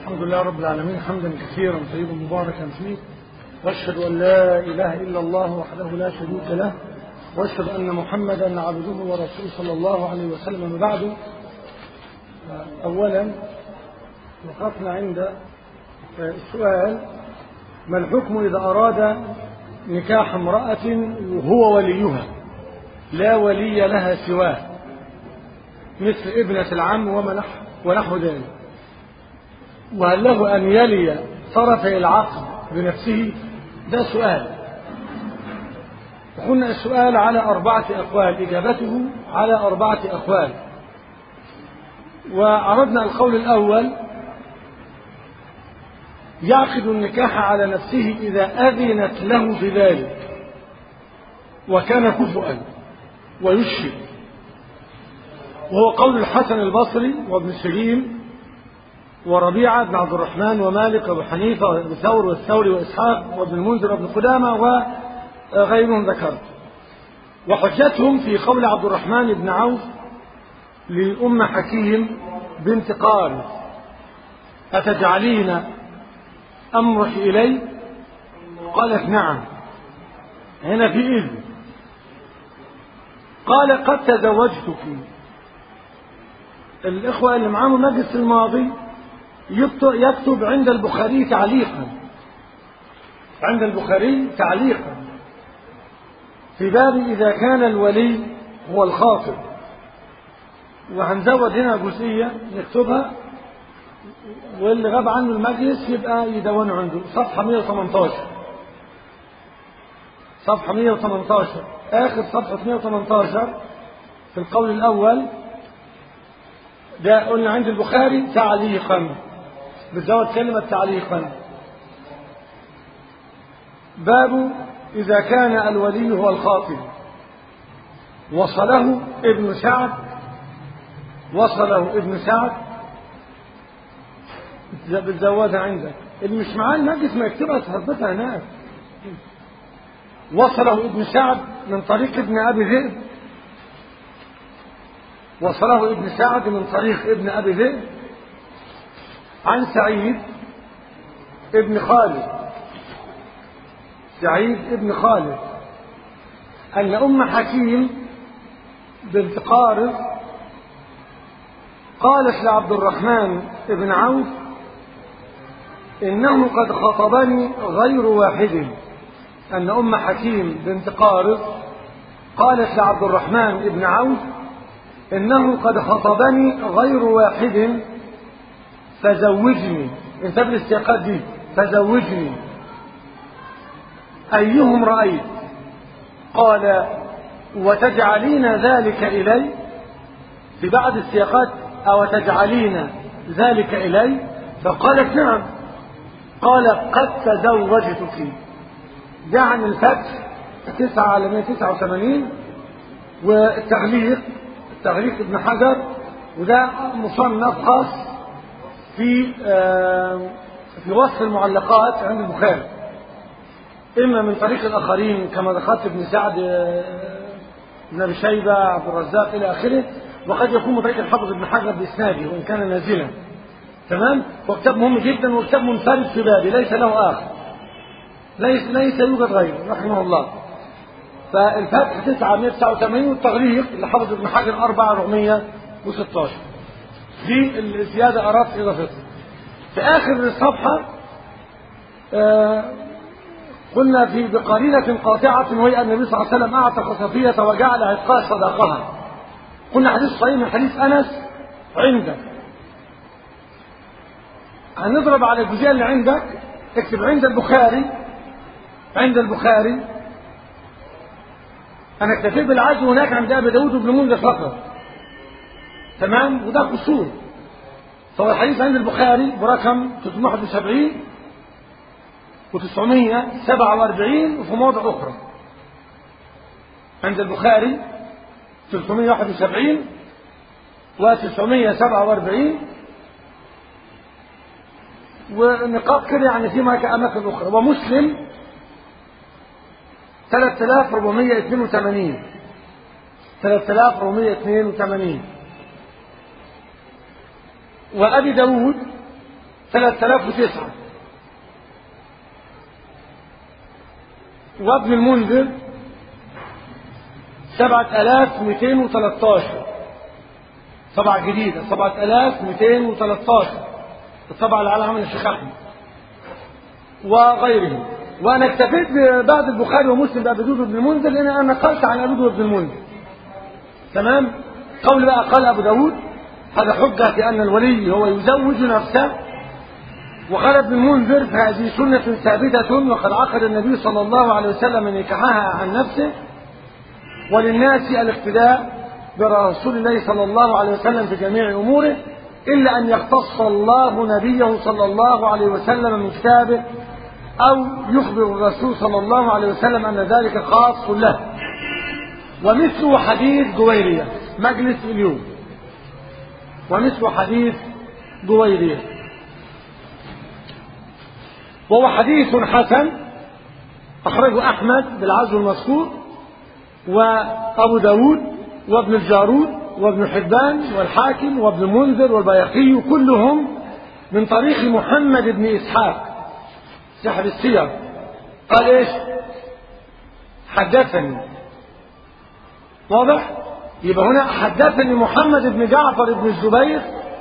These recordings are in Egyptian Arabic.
الحمد لله رب العالمين حمدا كثيرا طيبا مباركا فيه واشهد ان لا اله الا الله وحده لا شريك له واشهد ان محمدا عبده ورسوله صلى الله عليه وسلم بعد اولا وقفنا عند السؤال ما الحكم اذا اراد نكاح امراه وهو وليها لا ولي لها سواه مثل ابنه العم ومنح ونحو ذلك وهل له أن يلي طرفي العقد بنفسه ده سؤال وقلنا السؤال على أربعة أقوال إجابته على أربعة أقوال وعرضنا القول الأول يعقد النكاح على نفسه إذا أذنت له بذلك وكان كفؤا ويشرك وهو قول الحسن البصري وابن سيرين وربيعة بن عبد الرحمن ومالك وابو حنيفة وابن ثور والثوري وإسحاق وابن المنذر وابن قدامة وغيرهم ذكرت وحجتهم في قول عبد الرحمن بن عوف لأم حكيم بنت قارث أتجعلين أمرح إلي قالت نعم هنا في إذن قال قد تزوجتك الإخوة اللي معاهم المجلس الماضي يكتب عند البخاري تعليقا عند البخاري تعليقا في باب إذا كان الولي هو الخاطب وهنزود هنا جزئية نكتبها واللي غاب عنه المجلس يبقى يدونه عنده صفحة 118 صفحة 118 آخر صفحة 118 في القول الأول ده قلنا عند البخاري تعليقا بتزود كلمة تعليقا باب إذا كان الولي هو الخاطب وصله ابن سعد وصله ابن سعد بتزودها عندك اللي مش معاه المجلس ما يكتبها تثبتها هناك وصله ابن سعد من طريق ابن أبي ذئب وصله ابن سعد من طريق ابن أبي ذئب عن سعيد ابن خالد سعيد ابن خالد أن أم حكيم بنت قارث قالت لعبد الرحمن بن عوف إنه قد خطبني غير واحد أن أم حكيم بنت قارث قالت لعبد الرحمن بن عوف إنه قد خطبني غير واحد فزوجني انتبه الاستيقاظ دي فزوجني أيهم رأيت قال وتجعلين ذلك إلي في بعض السياقات أو تجعلين ذلك إلي فقالت نعم قال قد تزوجتك ده عن الفتح تسعة على 189 والتغليق التغليق ابن حجر وده مصنف خاص في في وصف المعلقات عند البخاري إما من طريق الآخرين كما ذكرت ابن سعد بن أبي شيبة عبد الرزاق إلى آخره وقد يكون من طريق الحافظ ابن حجر بإسناده وإن كان نازلا تمام وكتاب مهم جدا وكتاب منفرد في بابه ليس له آخر ليس ليس يوجد غيره رحمه الله فالفتح 989 والتغليق اللي حفظ ابن حجر 416 دي الزيادة أردت إضافتها في آخر الصفحة آه قلنا في بقرينة قاطعة وهي أن النبي صلى الله عليه وسلم أعتق صفية وجعل عتقاء صداقها قلنا حديث صحيح من حديث أنس عندك هنضرب على الجزئية اللي عندك اكتب عند البخاري عند البخاري أنا اكتفيت بالعزم هناك عند أبي داود بن منذر فقط تمام وده قصور فهو الحديث عند البخاري برقم 371 و947 وفي مواضع أخرى عند البخاري 371 و947 ونقاط كده يعني في أماكن أخرى ومسلم 3482 3482 وأبي داود 3009 وابن المنذر 7213 طبعة جديدة 7213 الطبعة اللي على عمل الشيخ أحمد وغيره وأنا اكتفيت بعد البخاري ومسلم بأبي داود بن المنذر لأن أنا نقلت عن أبي داود بن المنذر تمام قول بقى قال أبو داود هذا حجة في أن الولي هو يزوج نفسه وقال ابن المنذر فهذه سنة ثابتة وقد عقد النبي صلى الله عليه وسلم نكاحها عن نفسه وللناس الاقتداء برسول الله صلى الله عليه وسلم في جميع أموره إلا أن يختص الله نبيه صلى الله عليه وسلم من كتابه أو يخبر الرسول صلى الله عليه وسلم أن ذلك خاص له ومثل حديث جويرية مجلس اليوم ومثل حديث جويرية وهو حديث حسن أخرجه أحمد بالعزو المذكور وأبو داود وابن الجارود وابن حبان والحاكم وابن المنذر والبيقي كلهم من طريق محمد بن إسحاق سحر السير قال إيش حدثني واضح يبقى هنا حدثني محمد بن جعفر بن الزبير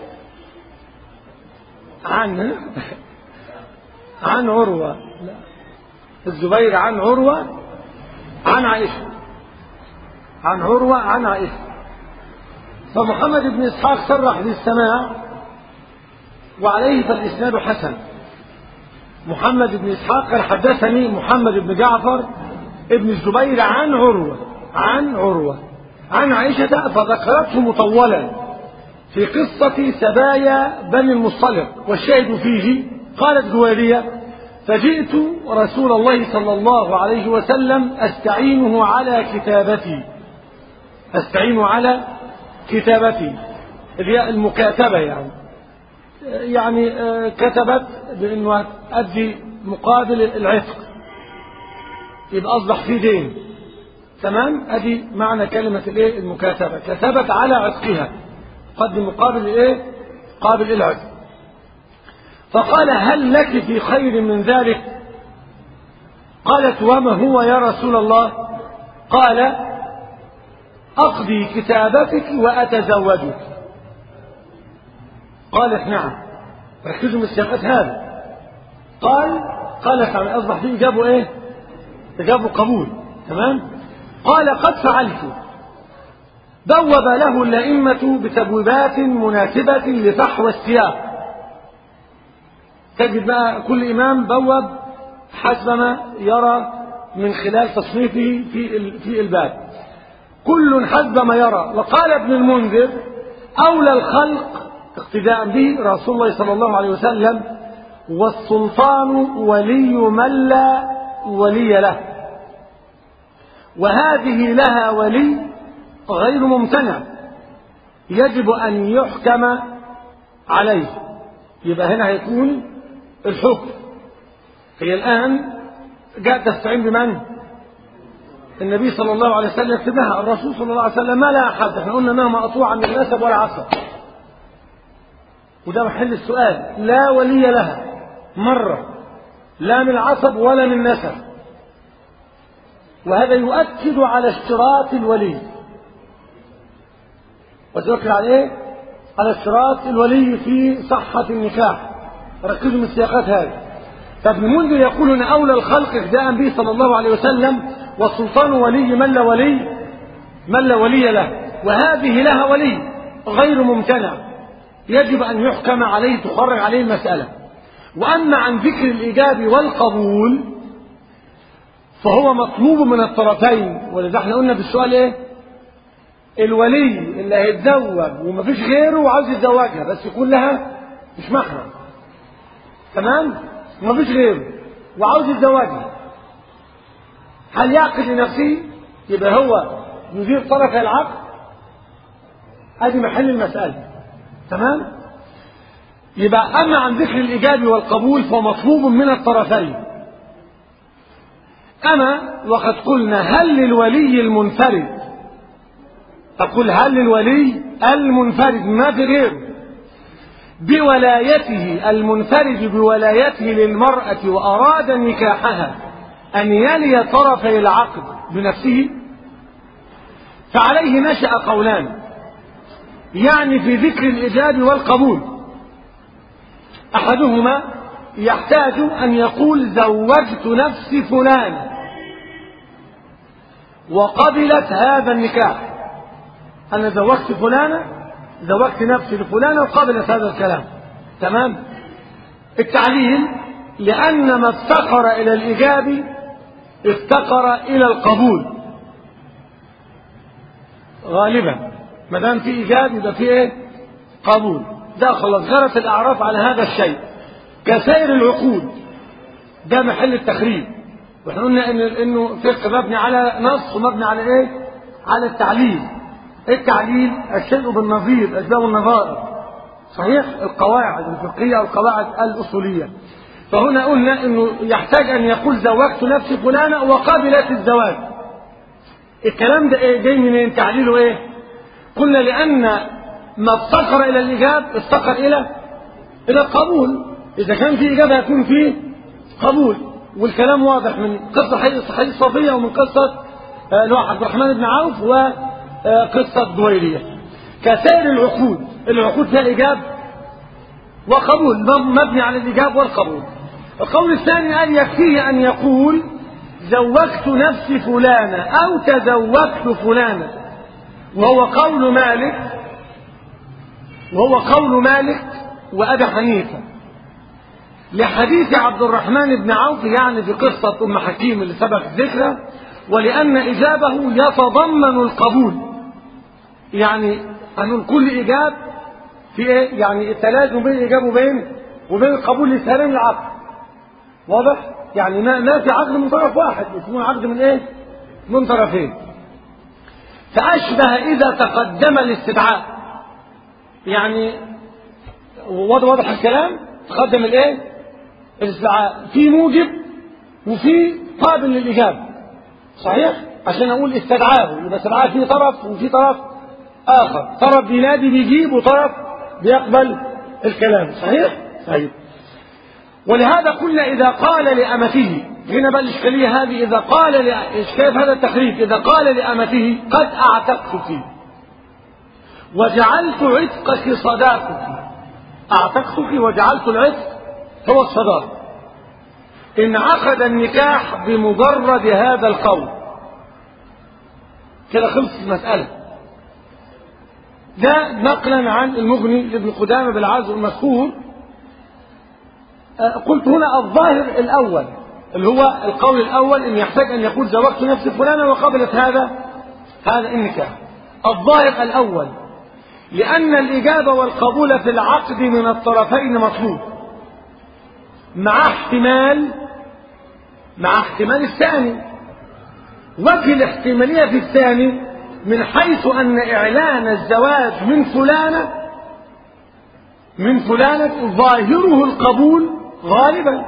عن عن عروة لا الزبير عن عروة عن عائشة عن عروة عن عائشة فمحمد بن إسحاق صرح بالسماع وعليه فالإسناد حسن محمد بن إسحاق قال حدثني محمد بن جعفر ابن الزبير عن عروة عن عروة عن عائشة فذكرته مطولا في قصة سبايا بني المصطلق والشاهد فيه قالت جوارية فجئت رسول الله صلى الله عليه وسلم أستعينه على كتابتي أستعين على كتابتي اللي هي المكاتبة يعني يعني كتبت بأنه أدي مقابل العتق يبقى أصبح في دين تمام أدي معنى كلمة الإيه المكاتبة كتبت على عتقها قد مقابل الإيه قابل العتق فقال هل لك في خير من ذلك قالت وما هو يا رسول الله قال أقضي كتابتك وأتزوجك قالت نعم ركزوا من السياقات هذا قال قالت عم أصبح فيه جابوا إيه جابوا قبول تمام قال قد فعلت بوب له الأئمة بتبويبات مناسبة لفحوى السياق تجد بقى كل إمام بوب حسب ما يرى من خلال تصنيفه في في الباب كل حسب ما يرى وقال ابن المنذر أولى الخلق اقتداء به رسول الله صلى الله عليه وسلم والسلطان ولي من لا ولي له وهذه لها ولي غير ممتنع يجب أن يحكم عليه يبقى هنا هيكون الحكم هي الآن جاء تستعين بمن؟ النبي صلى الله عليه وسلم يكتبها الرسول صلى الله عليه وسلم ما لا أحد احنا قلنا ما مقطوعة من النسب ولا عصب وده محل السؤال لا ولي لها مرة لا من عصب ولا من نسب وهذا يؤكد على اشتراط الولي وتؤكد على ايه؟ على اشتراط الولي في صحة النكاح ركزوا من السياقات هذه فابن منذر يقول ان اولى الخلق اهداء به صلى الله عليه وسلم والسلطان ولي من لا ولي من لا ولي له وهذه لها ولي غير ممتنع يجب ان يحكم عليه تخرج عليه المساله واما عن ذكر الايجاب والقبول فهو مطلوب من الطرفين ولذا احنا قلنا في السؤال ايه الولي اللي هيتزوج ومفيش غيره وعاوز يتزوجها بس يكون لها مش محرم تمام ومفيش غيره وعاوز يتزوجها هل يعقد لنفسه يبقى هو يدير طرف العقد ادي محل المسألة تمام يبقى أما عن ذكر الإيجاب والقبول فهو مطلوب من الطرفين أما وقد قلنا هل للولي المنفرد أقول هل للولي المنفرد ما في غيره بولايته المنفرد بولايته للمرأة وأراد نكاحها أن يلي طرفي العقد بنفسه فعليه نشأ قولان يعني في ذكر الإجاب والقبول أحدهما يحتاج أن يقول زوجت نفسي فلان وقبلت هذا النكاح أنا زوجت فلانة زوجت نفسي لفلانة وقبلت هذا الكلام تمام التعليل لأن ما افتقر إلى الإجاب افتقر إلى القبول غالبا ما دام في إيجاب يبقى في إيه؟ قبول ده خلاص غرت الأعراف على هذا الشيء كسائر العقود ده محل التخريب واحنا قلنا ان انه فقه مبني على نص ومبني على ايه؟ على التعليل التعليل الشيء بالنظير اسباب النظائر صحيح القواعد الفقهيه والقواعد الاصوليه فهنا قلنا انه يحتاج ان يقول زوجت نفسي فلانه وقبلت الزواج الكلام ده ايه جاي منين تعليله ايه قلنا لان ما افتقر الى الاجاب افتقر الى الى القبول اذا كان في اجابه يكون فيه قبول والكلام واضح من قصه حديث صفيه ومن قصه اللي هو عبد الرحمن بن عوف وقصه دويريه كسائر العقود العقود فيها ايجاب وقبول مبني على الايجاب والقبول القول الثاني قال يكفيه ان يقول زوجت نفسي فلانة أو تزوجت فلانة وهو قول مالك وهو قول مالك وأبي حنيفة لحديث عبد الرحمن بن عوف يعني في قصة أم حكيم اللي سبق ذكرها ولأن إجابه يتضمن القبول يعني هنقول كل إجاب في إيه؟ يعني التلازم بين الإجابة وبين وبين القبول لسلام العقد واضح؟ يعني ما ما في عقد من طرف واحد اسمه عقد من ايه من طرفين فاشبه اذا تقدم الاستدعاء يعني واضح واضح الكلام تقدم الايه الاستدعاء في موجب وفي قابل للاجابه صحيح عشان اقول استدعاه يبقى استدعاه في طرف وفي طرف اخر طرف بينادي بيجيب وطرف بيقبل الكلام صحيح صحيح ولهذا قلنا إذا قال لأمته هنا بقى الإشكالية هذه إذا قال إشكال هذا التخريج إذا قال لأمته قد أعتقتك وجعلت عتقك صداقك أعتقتك وجعلت العتق هو الصداق إن عقد النكاح بمجرد هذا القول كده خلصت المسألة ده نقلا عن المغني لابن قدامة بالعزو المذكور قلت هنا الظاهر الأول اللي هو القول الأول إن يحتاج أن يقول زوجت نفسي فلانا وقبلت هذا هذا النكاح الظاهر الأول لأن الإجابة والقبول في العقد من الطرفين مطلوب مع احتمال مع احتمال الثاني وجه الاحتمالية في الثاني من حيث أن إعلان الزواج من فلانة من فلانة ظاهره القبول غالبا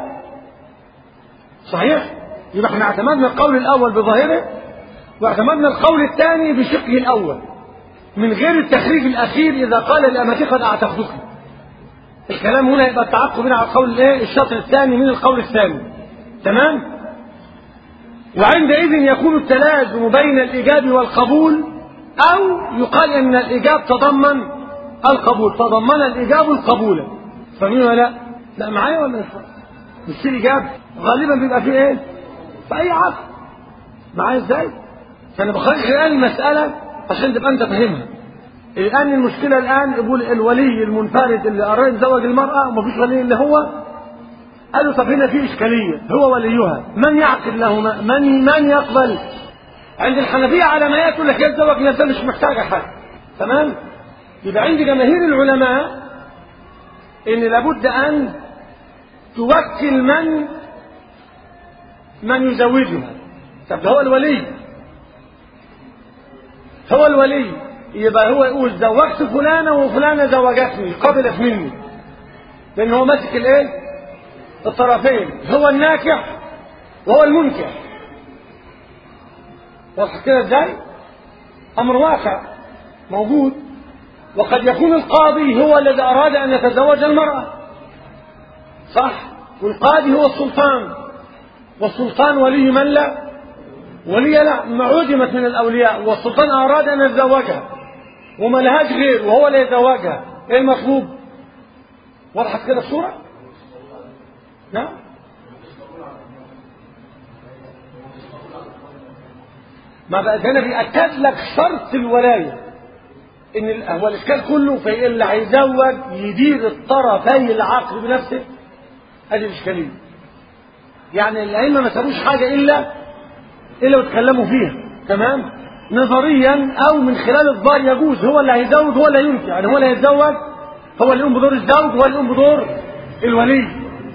صحيح يبقى احنا اعتمدنا القول الاول بظاهره واعتمدنا القول الثاني بشقه الاول من غير التخريج الاخير اذا قال لامتي قد اعتقدك الكلام هنا يبقى التعقب على القول الايه الشطر الثاني من القول الثاني تمام وعندئذ يكون التلازم بين الايجاب والقبول او يقال ان الايجاب تضمن القبول تضمن الايجاب القبول فاهمين ولا لا؟ لا معايا ولا مش مش في اجابه غالبا بيبقى فيه ايه في اي عقد معايا ازاي فانا بخرج الان المساله عشان تبقى انت فاهمها الان المشكله الان يقول الولي المنفرد اللي اراد يزوج المراه ومفيش ولي اللي هو قالوا طب هنا في اشكاليه هو وليها من يعقد لهما من من يقبل عند الحنفيه على ما يقول لك يتزوج نفسها مش محتاجه حد تمام يبقى عند جماهير العلماء ان لابد ان توكل من من يزوجها طب ده هو الولي هو الولي يبقى هو يقول زوجت فلانه وفلانه زوجتني قبلت مني لان هو ماسك الايه الطرفين هو الناكح وهو المنكح واضح كده ازاي امر واقع موجود وقد يكون القاضي هو الذي أراد أن يتزوج المرأة صح والقاضي هو السلطان والسلطان ولي من لا ولي لا ما عدمت من الأولياء والسلطان أراد أن يتزوجها وما لهاش غير وهو اللي يتزوجها ايه المطلوب وضحت كده الصورة نعم ما بقى ده انا بيأكد لك شرط الولاية ان هو الاشكال كله في اللي هيزوج يدير الطرفي العقد بنفسه ادي الاشكاليه يعني الائمه ما سابوش حاجه الا الا وتكلموا فيها تمام نظريا او من خلال الظاهر يجوز هو اللي هيزوج هو اللي هينكح يعني هو اللي هيتزوج هو اللي يقوم بدور الزوج هو اللي يقوم بدور الولي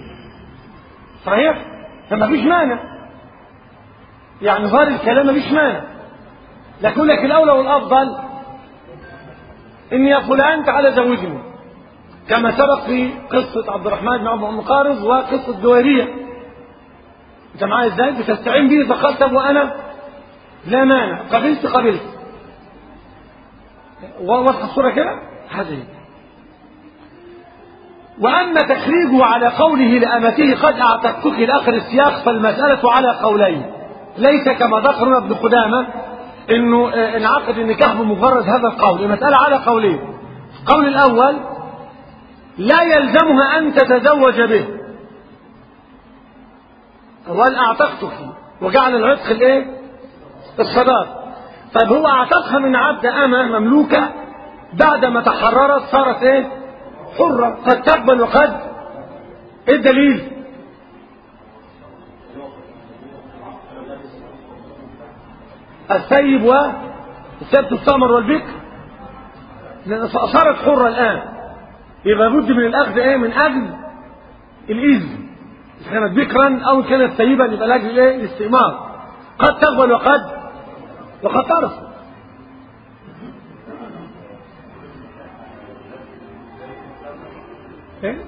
صحيح فما فيش مانع يعني ظاهر الكلام ما فيش مانع لكن لك الاولى والافضل ان يا فلان تعالى زوجني كما سبق في قصة عبد الرحمن بن عبد المقارض وقصة جويرية انت معايا ازاي بتستعين بي فقال طب وانا لا مانع قبلت قبلت واضحة الصورة كده هذه وأما تخريجه على قوله لأمته قد أعتقتك لآخر السياق فالمسألة على قولين ليس كما ذكر ابن قدامة انه انعقد النكاح بمجرد هذا القول المسألة على قولين القول الأول لا يلزمها أن تتزوج به وأن أعتقتك وجعل العتق الايه الصداق طيب هو أعتقها من عبد أمة مملوكة بعدما تحررت صارت ايه حرة قد تقبل وقد ايه الدليل السيب والسيب تستأمر والبكر لأن صارت حرة الآن يبقى بد من الأخذ إيه من أجل الإذن إذا كانت بكرا أو كانت سيبا يبقى لأجل إيه الاستئمار قد تقبل وقد وقد ترفض إيه؟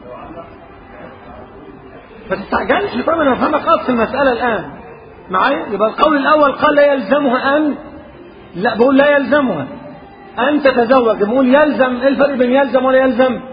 ما تستعجلش طبعا انا فهمك اصل المساله الان معايا يبقى القول الاول قال لا يلزمها ان لا بقول لا يلزمها ان تتزوج بقول يلزم ايه الفرق بين يلزم ولا يلزم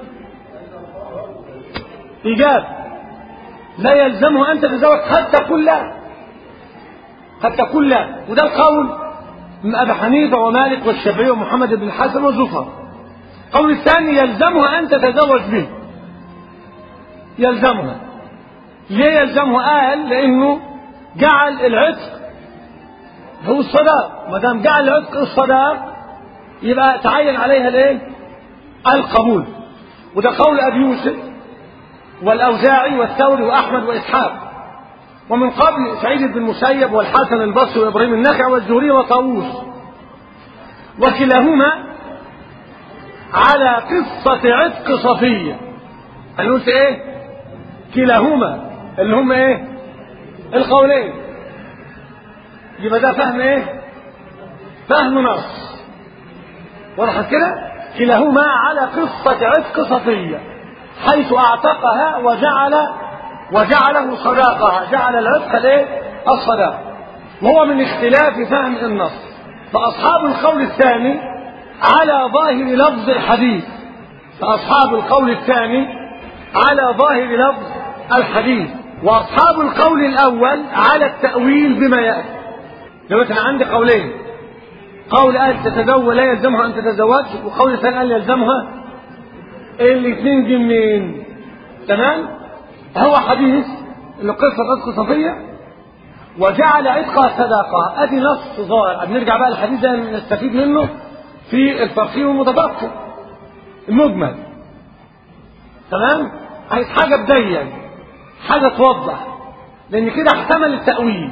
ايجاب لا يلزمها ان تتزوج قد تقول لا قد تقول لا وده القول من ابي حنيفه ومالك والشافعي ومحمد بن الحسن وزفر القول الثاني يلزمها ان تتزوج به يلزمها ليه يلزمها قال لانه جعل العتق هو الصداق ما دام جعل العتق الصداق يبقى تعين عليها الايه القبول وده قول ابي يوسف والاوزاعي والثوري واحمد واسحاق ومن قبل سعيد بن المسيب والحسن البصري وابراهيم النخعي والزهري وطاووس وكلاهما على قصة عتق صفية أنا قلت إيه؟ كلاهما اللي هم إيه؟ القولين يبقى ده فهم إيه؟ فهم نص وضحت كده؟ كلاهما على قصة عتق صفية حيث أعتقها وجعل وجعله صداقها جعل العتق الايه الصداقة وهو من اختلاف فهم النص فأصحاب القول الثاني على ظاهر لفظ الحديث فأصحاب القول الثاني على ظاهر لفظ الحديث وأصحاب القول الأول على التأويل بما يأتي لو كان عندي قولين قول قال تتزوج لا يلزمها أن تتزوج وقول الثاني قال يلزمها الاثنين دي منين تمام هو حديث اللي قصة عتق صفية وجعل عتقها صداقة ادي نص ظاهر بنرجع بقى الحديث ده نستفيد منه في الفقيه والمتفقه المجمل تمام عايز حاجة تبين حاجة توضح لان كده احتمل التأويل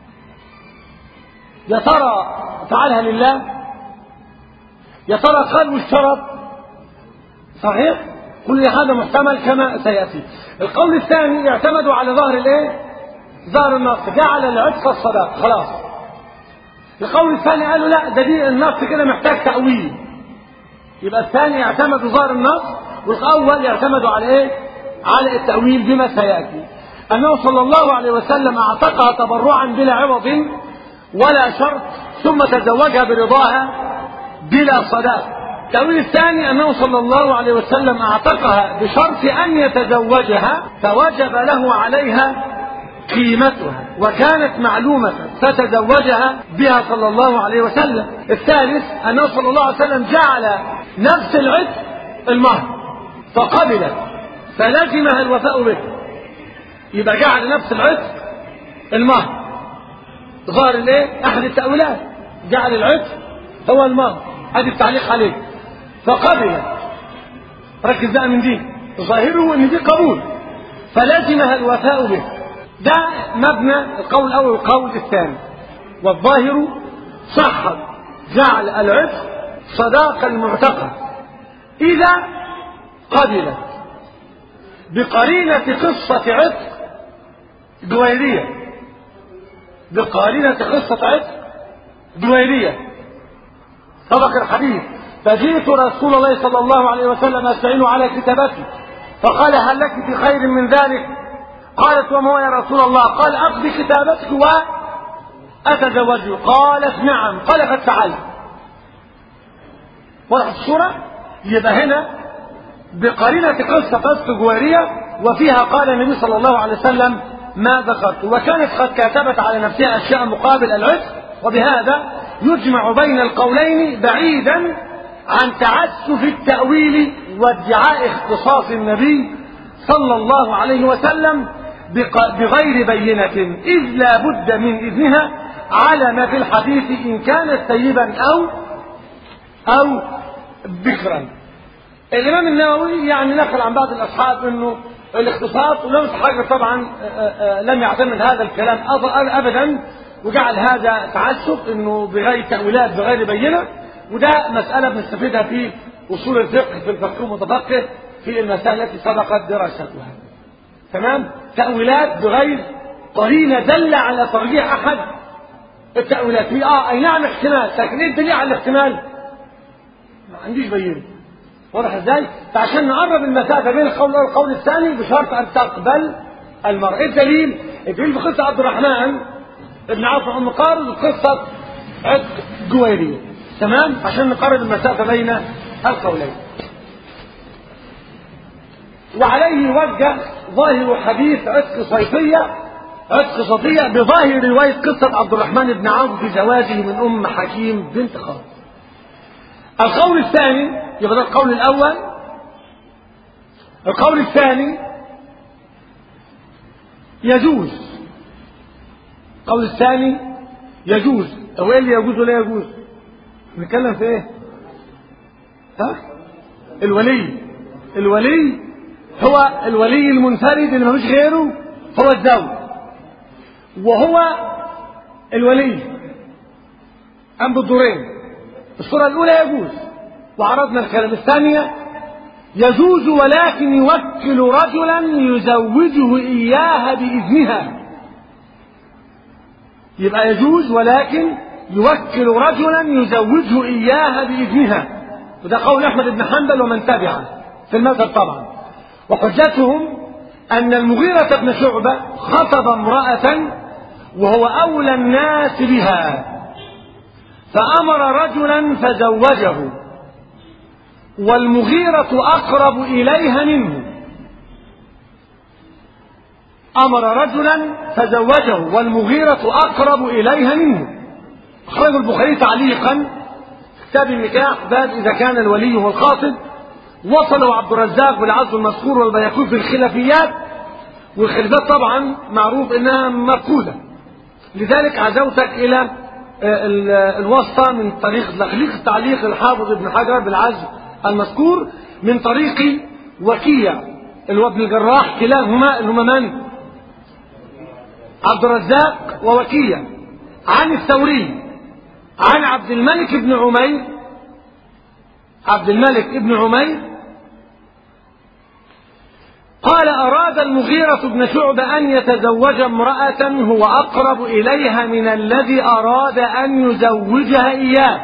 يا ترى فعلها لله يا ترى قال والشرط صحيح كل هذا محتمل كما سيأتي القول الثاني اعتمدوا على ظهر الايه ظهر النص جعل العتق الصداق خلاص القول الثاني قالوا لا ده دي النص كده محتاج تأويل يبقى الثاني اعتمدوا ظهر النص والاول يعتمدوا على ايه على التأويل بما سيأتي أنه صلى الله عليه وسلم اعتقها تبرعا بلا عوض ولا شرط ثم تزوجها برضاها بلا صداق التأويل الثاني أنه صلى الله عليه وسلم أعتقها بشرط أن يتزوجها فوجب له عليها قيمتها وكانت معلومة فتزوجها بها صلى الله عليه وسلم الثالث أنه صلى الله عليه وسلم جعل نفس العتق المهر فقبلت فلزمها الوفاء به يبقى جعل نفس العتق المهر ظهر الايه احد التأويلات جعل العتق هو المهر ادي التعليق عليه فقبلت ركز بقى من دي ظاهره ان دي قبول فلزمها الوفاء به ده مبنى القول الاول والقول الثاني والظاهر صح جعل العتق صداقة المعتقد اذا قبلت بقرينة قصة عتق جويرية بقرينة قصة عتق جويرية سبق الحديث فجئت رسول الله صلى الله عليه وسلم استعين على كتابته فقال هل لك في خير من ذلك قالت وما هو يا رسول الله قال اقضي كتابتك واتزوجه قالت نعم قال فتعال وضحت الصورة يبقى هنا بقرينة قصة قصة جوارية وفيها قال النبي صلى الله عليه وسلم ما ذكرت وكانت قد كتبت على نفسها أشياء مقابل العتق وبهذا يجمع بين القولين بعيدا عن تعسف التأويل وادعاء اختصاص النبي صلى الله عليه وسلم بغير بينة إذ لا بد من إذنها على ما في الحديث إن كانت سيبا أو أو بكرا الإمام النووي يعني نقل عن بعض الأصحاب أنه الاختصاص ولم حاجة طبعا لم يعتمد هذا الكلام أبدا وجعل هذا تعسف أنه بغير تأويلات بغير بينة وده مسألة بنستفيدها في أصول الفقه في الفقه المتفقه في المسائل التي سبقت دراستها تمام تأويلات بغير قرينة دل على ترجيح أحد التأويلات في آه أي نعم احتمال لكن إيه الدليل على الاحتمال؟ ما عنديش بينه واضح ازاي؟ فعشان نقرب المسافة بين القول الأول والقول الثاني بشرط أن تقبل المرء الدليل الدليل في قصة عبد الرحمن ابن عوف عن مقارب قصة عتق جويرية تمام عشان نقرب المسافة بين القولين وعليه يوجه ظاهر حديث عتق صيفية عتق صفية بظاهر رواية قصة عبد الرحمن بن عوف في زواجه من أم حكيم بنت خالد القول الثاني يبقى ده القول الأول القول الثاني يجوز القول الثاني يجوز هو ايه اللي يجوز ولا يجوز نتكلم في ايه ها الولي الولي هو الولي المنفرد اللي ملوش غيره هو الزوج وهو الولي قام بالدورين الصورة الأولى يجوز وعرضنا الكلام الثانية يجوز ولكن يوكل رجلا يزوجه إياها بإذنها يبقى يجوز ولكن يوكل رجلا يزوجه إياها بإذنها وده قول أحمد بن حنبل ومن تبعه في المذهب طبعا وحجتهم أن المغيرة بن شعبة خطب امرأة وهو أولى الناس بها فأمر رجلا فزوجه والمغيرة أقرب إليها منه أمر رجلا فزوجه والمغيرة أقرب إليها منه أخرج البخاري تعليقا كتاب النكاح باب إذا كان الولي هو الخاطب وصله عبد الرزاق بالعزو المذكور والبيقول في الخلافيات والخلافات طبعا معروف انها مركوزة لذلك عزوتك الى الواسطة من طريق تخليق التعليق الحافظ ابن حجر بالعزو المذكور من طريق وكيع اللي هو ابن الجراح كلاهما اللي هما من؟ عبد الرزاق ووكيع عن الثوري عن عبد الملك بن عمير عبد الملك بن عمير قال أراد المغيرة بن شعبة أن يتزوج امرأة هو أقرب إليها من الذي أراد أن يزوجها إياه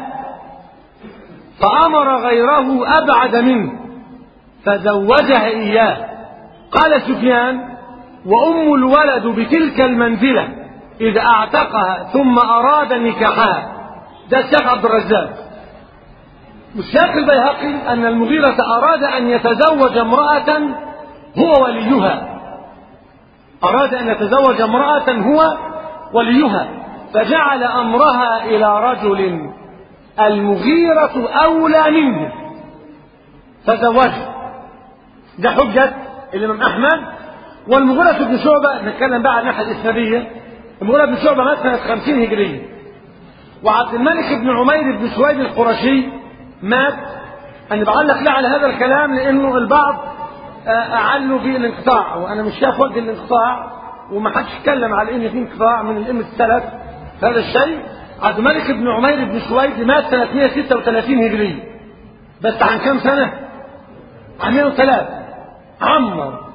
فأمر غيره أبعد منه فزوجها إياه قال سفيان وأم الولد بتلك المنزلة إذا أعتقها ثم أراد نكاحها ده الشيخ عبد الرزاق مشاق البيهقي أن المغيرة أراد أن يتزوج امرأة هو وليها أراد أن يتزوج امرأة هو وليها فجعل أمرها إلى رجل المغيرة أولى منه فزوجها ده حجة الإمام أحمد والمغيرة بن شعبة نتكلم بقى عن الناحية الإسنادية المغيرة بن شعبة مات سنة 50 هجرية وعبد الملك بن عمير بن سويد القرشي مات أنا بعلق لا على هذا الكلام لأنه البعض أعلوا في الانقطاع وأنا مش شايف وجه الانقطاع وما حدش اتكلم على إن في انقطاع من الأئمة السلف في هذا الشيء عبد الملك بن عمير بن سويد مات سنة 136 هجرية بس عن كم سنة؟ عن 103 عمر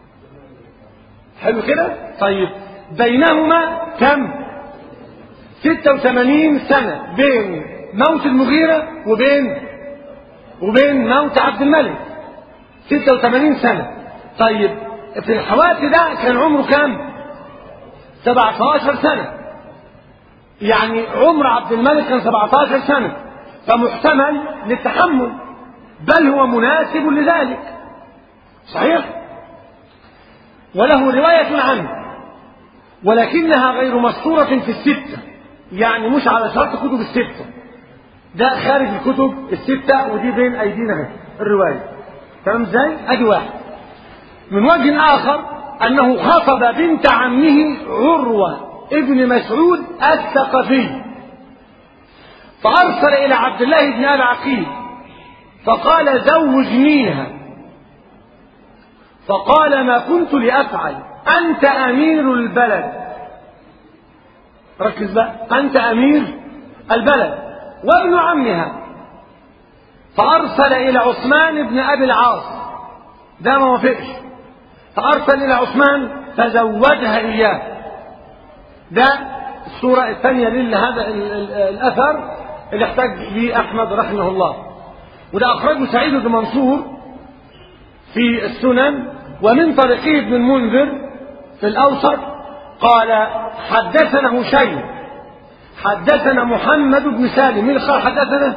حلو كده؟ طيب بينهما كم؟ 86 سنة بين موت المغيرة وبين وبين موت عبد الملك 86 سنة طيب في الحوادث ده كان عمره كام 17 سنة يعني عمر عبد الملك كان 17 سنة فمحتمل للتحمل بل هو مناسب لذلك صحيح وله رواية عنه ولكنها غير مسطورة في الستة يعني مش على شرط كتب الستة ده خارج الكتب الستة ودي بين أيدينا اهي الرواية تمام ازاي؟ أدي واحد من وجه آخر أنه خطب بنت عمه عروة ابن مسعود الثقفي فأرسل إلى عبد الله بن أبي عقيل فقال زوجنيها فقال ما كنت لأفعل أنت أمير البلد ركز بقى أنت أمير البلد وابن عمها فأرسل إلى عثمان بن أبي العاص ده ما وافقش فأرسل إلى عثمان فزوجها إياه ده الصورة الثانية لهذا الأثر اللي احتاج به أحمد رحمه الله وده أخرجه سعيد بن منصور في السنن ومن طريقه ابن المنذر في الأوسط قال حدثنا هشيم حدثنا محمد بن سالم مين قال حدثنا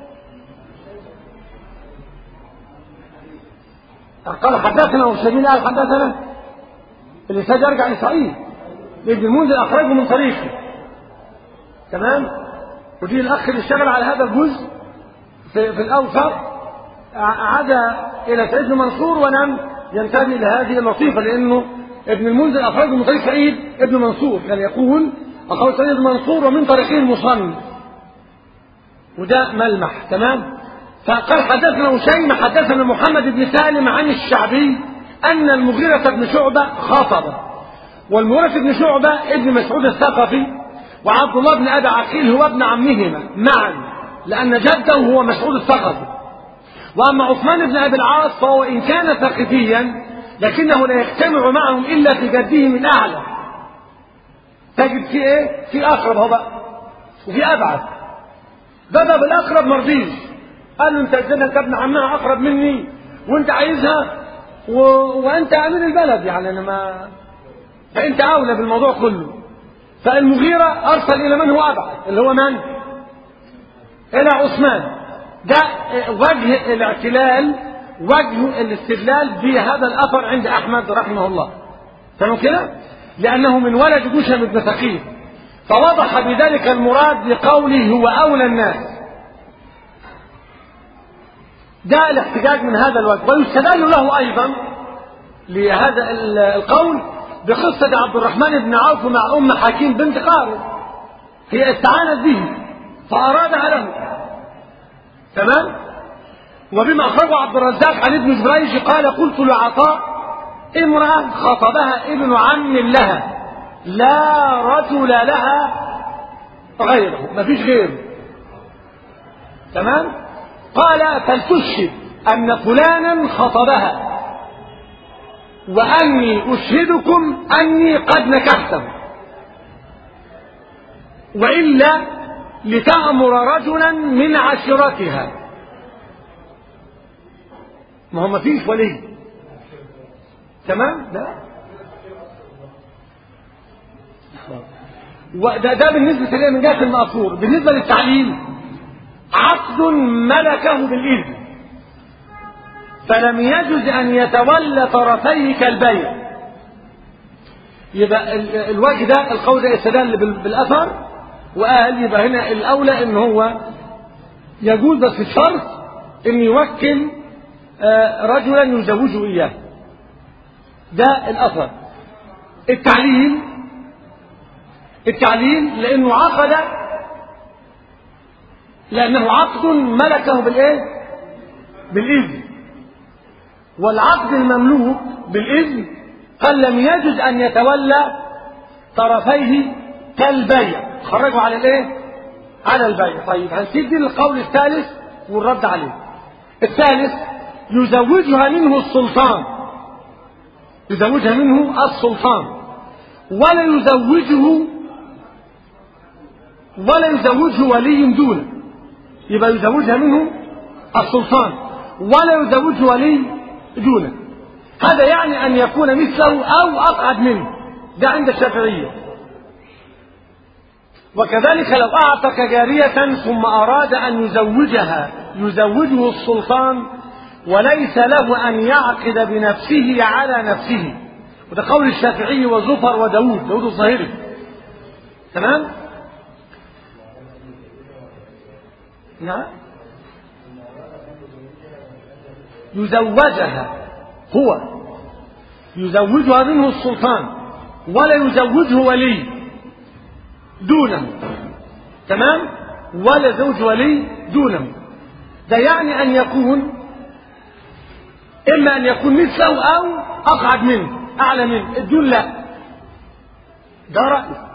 قال حدثنا هشيم قال حدثنا الإنسان يرجع لسعيد ابن المنذر أخرجه من طريقه تمام ودي الأخ اللي اشتغل على هذا الجزء في, في الأوسط عاد إلى سعيد بن منصور ولم ينتبه لهذه اللطيفة لأنه ابن المنذر أخرجه من طريق سعيد ابن منصور كان يعني يقول أخرج سعيد بن منصور ومن طريقه المصنف وده ملمح تمام فقال حدثنا هشيم حدثنا محمد بن سالم عن الشعبي أن المغيرة بن شعبة خاطب والمغيرة بن شعبة ابن مسعود الثقفي وعبد الله بن أبي عقيل هو ابن عمهما معا لأن جده هو مسعود الثقفي وأما عثمان بن أبي العاص فهو إن كان ثقفيا لكنه لا يجتمع معهم إلا في جده من أعلى تجد في إيه؟ في أقرب هو بقى وفي أبعد بدأ بالأقرب مرضيش قال له أنت إزاي أنت ابن عمها أقرب مني وأنت عايزها و... وأنت أمير البلد يعني أنا ما فأنت أولى بالموضوع كله فالمغيرة أرسل إلى من هو أبعد اللي هو من؟ إلى عثمان ده وجه الاعتلال وجه الاستدلال بهذا الأثر عند أحمد رحمه الله تمام كده؟ لأنه من ولد جشم بن ثقيف فوضح بذلك المراد بقوله هو أولى الناس جاء الاحتجاج من هذا الوجه ويستدل له أيضا لهذا القول بقصة عبد الرحمن بن عوف مع أم حكيم بنت قارب هي استعانت به فأرادها له تمام وبما أخرجه عبد الرزاق عن ابن جريج قال قلت لعطاء امرأة خطبها ابن عم لها لا رجل لها غيره ما فيش غيره تمام قال فلتشهد أن فلانا خطبها وأني أشهدكم أني قد نكحته وإلا لتأمر رجلا من عشيرتها ما هو ما فيش ولي تمام لا وده ده بالنسبة لي من جهة المأثور بالنسبة للتعليل عقد ملكه بالإذن فلم يجز أن يتولى طرفيه كالبيع يبقى الوجه ده القول ده استدل بالأثر وقال يبقى هنا الأولى إن هو يجوز بس الشرط إن يوكل رجلا يزوجه إياه ده الأثر التعليل التعليل لأنه عقد لأنه عقد ملكه بالإيه؟ بالإذن والعقد المملوك بالإذن قال لم يجد أن يتولى طرفيه كالبيع خرجوا على الإيه؟ على البيع طيب هنسيب دي القول الثالث والرد عليه الثالث يزوجها منه السلطان يزوجها منه السلطان ولا يزوجه ولا يزوجه ولي دونه يبقى يزوجها منه السلطان ولا يزوجه ولي دونه هذا يعني أن يكون مثله أو أقعد منه ده عند الشافعية وكذلك لو أعتق جارية ثم أراد أن يزوجها يزوجه السلطان وليس له أن يعقد بنفسه على نفسه وده قول الشافعي وزفر وداود داود الظاهري تمام نعم يزوجها هو يزوجها منه السلطان ولا يزوجه ولي دونه تمام ولا زوج ولي دونه ده يعني أن يكون إما أن يكون مثله أو أقعد منه أعلى منه الدون لا ده رأي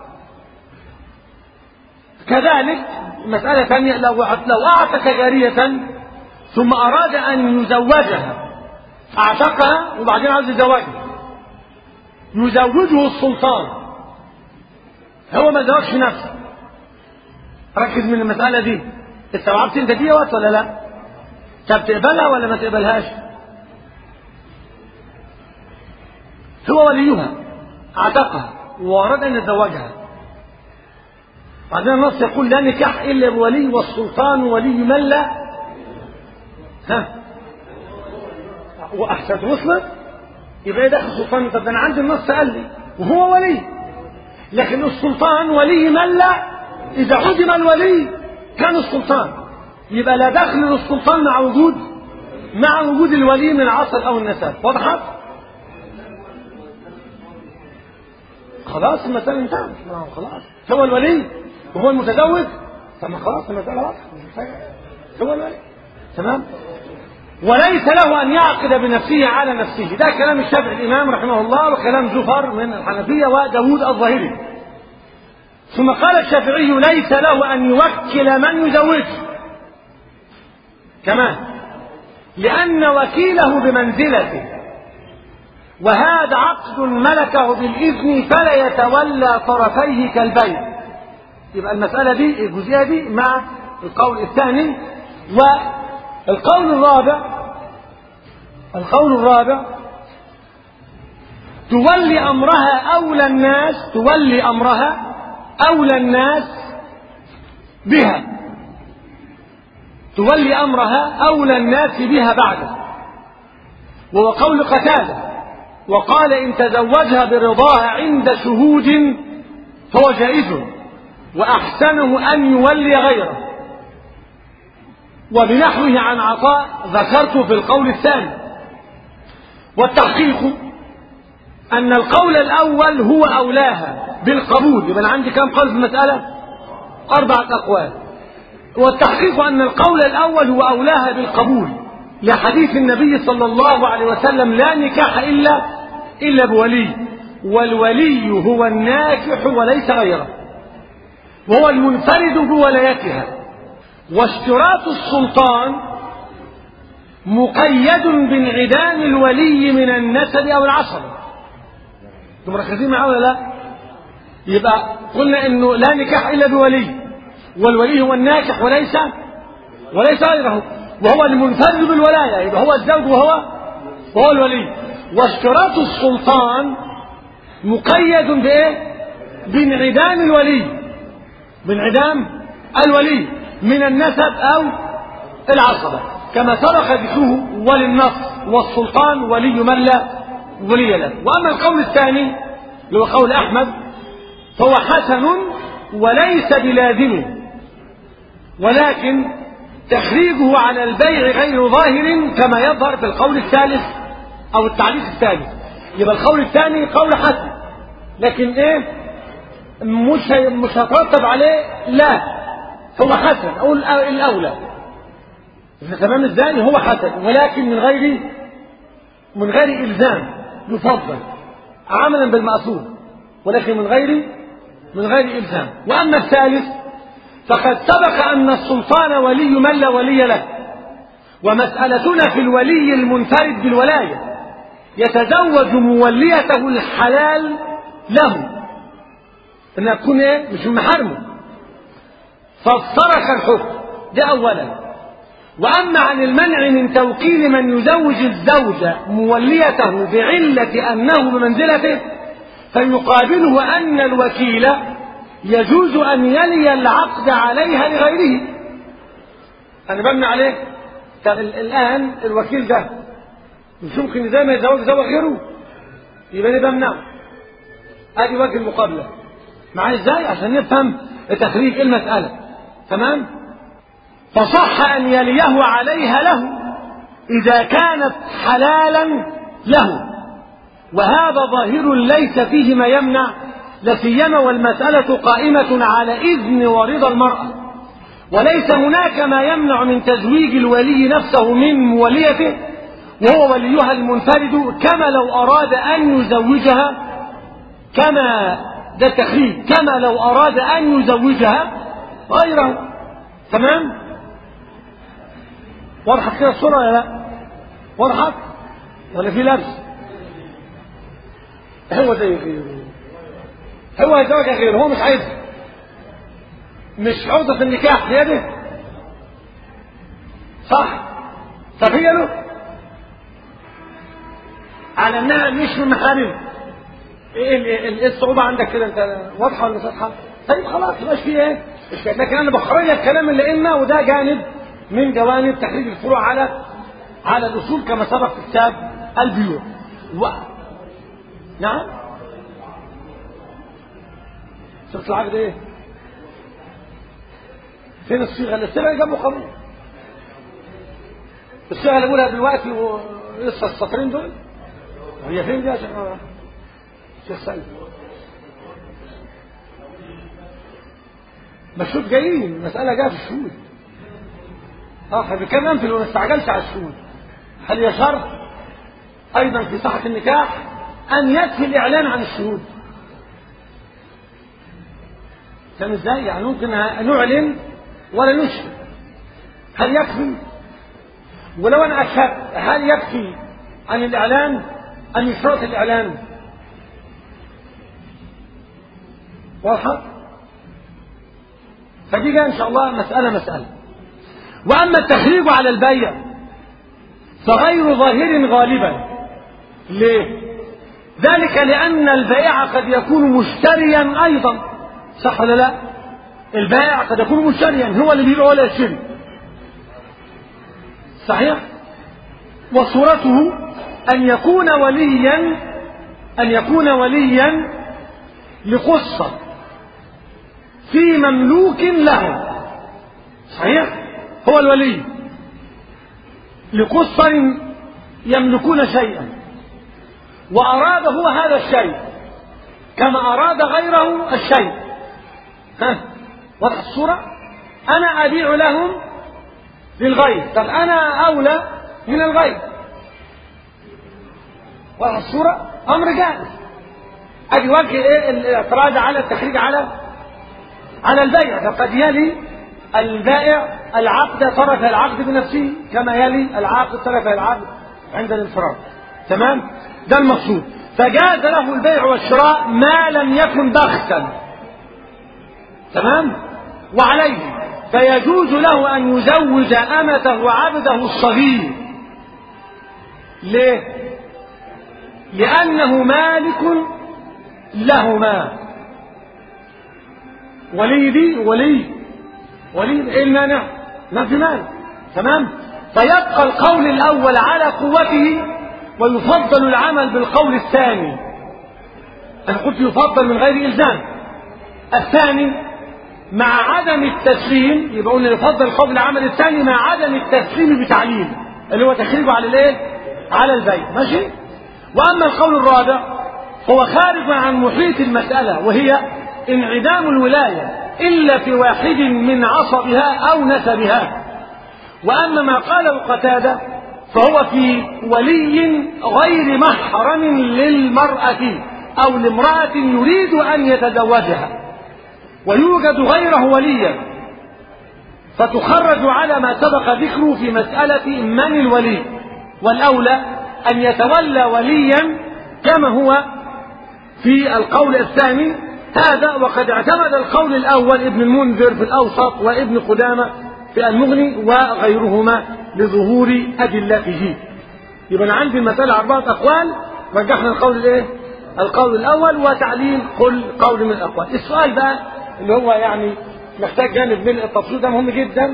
كذلك مسألة ثانية لو لو أعتق جارية ثم أراد أن يزوجها أعتقها وبعدين عاوز يزوجها يزوجه السلطان هو ما زوجش نفسه ركز من المسألة دي استوعبت انت دي ولا لا؟ طب تقبلها ولا ما تقبلهاش؟ هو وليها اعتقها واراد ان يتزوجها بعدين النص يقول لا نكاح الا بولي والسلطان ولي من لا ها واحسنت وصلت يبقى داخل السلطان طب انا عندي النص قال لي وهو ولي لكن السلطان ولي من لا اذا عدم الولي كان السلطان يبقى لا دخل للسلطان مع وجود مع وجود الولي من العصر او النسب وضحت خلاص المسألة انتهت خلاص هو الولي وهو المتزوج طب خلاص المسألة واضحة هو الولي تمام وليس له أن يعقد بنفسه على نفسه ده كلام الشافعي الإمام رحمه الله وكلام زفر من الحنفية وداود الظاهري ثم قال الشافعي ليس له أن يوكل من يزوجه كمان لأن وكيله بمنزلته وهذا عقد ملكه بالإذن فلا يتولى طرفيه كالبيع يبقى المسألة دي الجزئية دي مع القول الثاني والقول الرابع القول الرابع تولي أمرها أولى الناس تولي أمرها أولى الناس بها تولي أمرها أولى الناس بها بعده وهو قول قتاده وقال إن تزوجها برضاها عند شهود فهو جائز وأحسنه أن يولي غيره وبنحوه عن عطاء ذكرت في القول الثاني والتحقيق أن القول الأول هو أولاها بالقبول يبقى أنا عندي كم قول في المسألة؟ أربعة أقوال والتحقيق أن القول الأول هو أولاها بالقبول لحديث النبي صلى الله عليه وسلم لا نكاح إلا إلا بولي والولي هو الناكح وليس غيره وهو المنفرد بولايتها واشتراط السلطان مقيد بانعدام الولي من النسب أو العصب انتم مركزين معاه ولا لا؟ يبقى قلنا انه لا نكاح الا بولي والولي هو الناكح وليس وليس غيره وهو المنفرد بالولايه يبقى هو الزوج وهو وهو الولي واشتراط السلطان مقيد بايه؟ بانعدام الولي بانعدام الولي من النسب أو العصبة كما سبق ذكره وللنص والسلطان ولي من لا ولي له وأما القول الثاني اللي هو قول أحمد فهو حسن وليس بلازم ولكن تخريجه على البيع غير ظاهر كما يظهر في القول الثالث أو التعليق الثالث يبقى القول الثاني قول حسن لكن ايه مش مش هترتب عليه لا هو حسن او الاولى تمام ازاي هو حسن ولكن من غير من غير الزام يفضل عملا بالمأثور ولكن من غير من غير الزام واما الثالث فقد سبق ان السلطان ولي من لا ولي له ومسألتنا في الولي المنفرد بالولايه يتزوج موليته الحلال له انها تكون ايه مش من محارمه فافترق الحكم ده اولا واما عن المنع من توكيل من يزوج الزوجه موليته بعله انه بمنزلته فيقابله ان الوكيل يجوز ان يلي العقد عليها لغيره انا بمنع عليه طب الان الوكيل ده مش ممكن زي ما يتزوج يزوج غيره يبقى انا بمنعه ادي وجه المقابله معايا ازاي عشان نفهم تخريج المساله تمام فصح ان يليه عليها له اذا كانت حلالا له وهذا ظاهر ليس فيه ما يمنع لسيما والمساله قائمه على اذن ورضا المراه وليس هناك ما يمنع من تزويج الولي نفسه من موليته وهو وليها المنفرد كما لو أراد أن يزوجها كما ده التخريج كما لو أراد أن يزوجها غيره تمام وضحت كده الصورة ولا لا وضحت ولا في لبس هو زي غيره هو يزوج غيره هو مش عايز مش عقدة النكاح في يده صح طب هي له على انها مش من محارم ايه ايه الصعوبة عندك كده انت واضحة ولا مش واضحة؟ طيب خلاص مبقاش فيه ايه؟ لكن انا بخرج لك كلام الائمة وده جانب من جوانب تحريج الفروع على على الاصول كما سبق في كتاب البيوع. و... نعم؟ صيغة العقد ايه؟ فين الصيغة؟ الصيغة اللي جنبه قانون. الصيغة اللي بقولها دلوقتي ولسه السطرين دول هي فين دي يا شيخ شيخ سيد مشهود جايين المسألة جاية في الشهود اه احنا بنتكلم امثله وما نستعجلش على الشهود هل هي شرط ايضا في صحة النكاح ان يكفي الاعلان عن الشهود فاهم ازاي؟ يعني ممكن نعلن ولا نشهد هل يكفي؟ ولو انا اشهدت هل يكفي عن الاعلان أم يشترط الإعلان واضحة فدي جاء إن شاء الله مسألة مسألة وأما التخريج على البيع فغير ظاهر غالبا ليه ذلك لأن البائع قد يكون مشتريا أيضا صح ولا لا البائع قد يكون مشتريا هو اللي بيبيع ولا يشتري صحيح وصورته أن يكون وليا أن يكون وليا لقصة في مملوك له صحيح هو الولي لقصة يملكون شيئا وأراد هو هذا الشيء كما أراد غيره الشيء ها واضح الصورة أنا أبيع لهم للغير طب أنا أولى من الغير واضح الصورة أمر جائز أدي وجه إيه الاعتراض على التخريج على على البيع فقد يلي البائع العقد طرف العقد بنفسه كما يلي العقد طرف العقد عند الانفراد تمام ده المقصود فجاز له البيع والشراء ما لم يكن بخسا تمام وعليه فيجوز له أن يزوج أمته وعبده الصغير ليه لأنه مالك لهما ولي دي ولي ولي ايه المانع ما في مانع تمام فيبقى القول الاول على قوته ويفضل العمل بالقول الثاني انا قلت يفضل من غير الزام الثاني مع عدم التسليم يبقى قلنا يفضل القول العمل الثاني مع عدم التسليم بتعليل اللي هو تخريجه على الايه على البيت ماشي واما القول الرابع هو خارج عن محيط المسألة وهي انعدام الولاية إلا في واحد من عصبها أو نسبها وأما ما قاله قتادة فهو في ولي غير محرم للمرأة أو لامرأة يريد أن يتزوجها ويوجد غيره وليا فتخرج على ما سبق ذكره في مسألة من الولي والأولى أن يتولى وليا كما هو في القول الثاني هذا وقد اعتمد القول الأول ابن المنذر في الأوسط وابن قدامة في المغني وغيرهما لظهور أدلته يبقى أنا عندي المسألة أربعة أقوال رجحنا القول الإيه؟ القول الأول وتعليل كل قول من الأقوال السؤال بقى اللي هو يعني محتاج جانب من التفصيل ده مهم جدا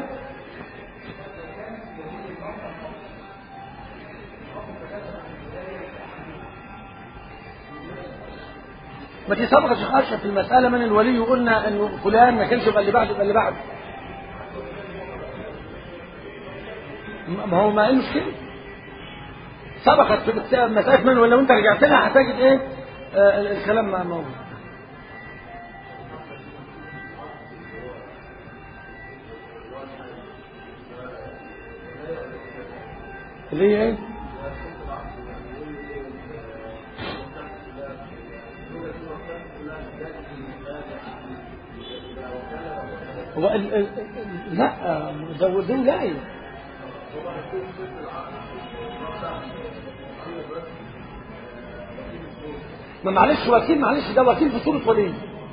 ما دي سبق شيخ اشرف في المساله من الولي وقلنا ان فلان ما كانش يبقى اللي بعده يبقى اللي بعده ما هو ما قالوش كده سبقت في مساله من ولو انت رجعت لها هتجد ايه آه الكلام ما موجود اللي هي ايه هو ال ال لا زودوه لا ما معلش وكيل معلش ده وكيل في صورة ولي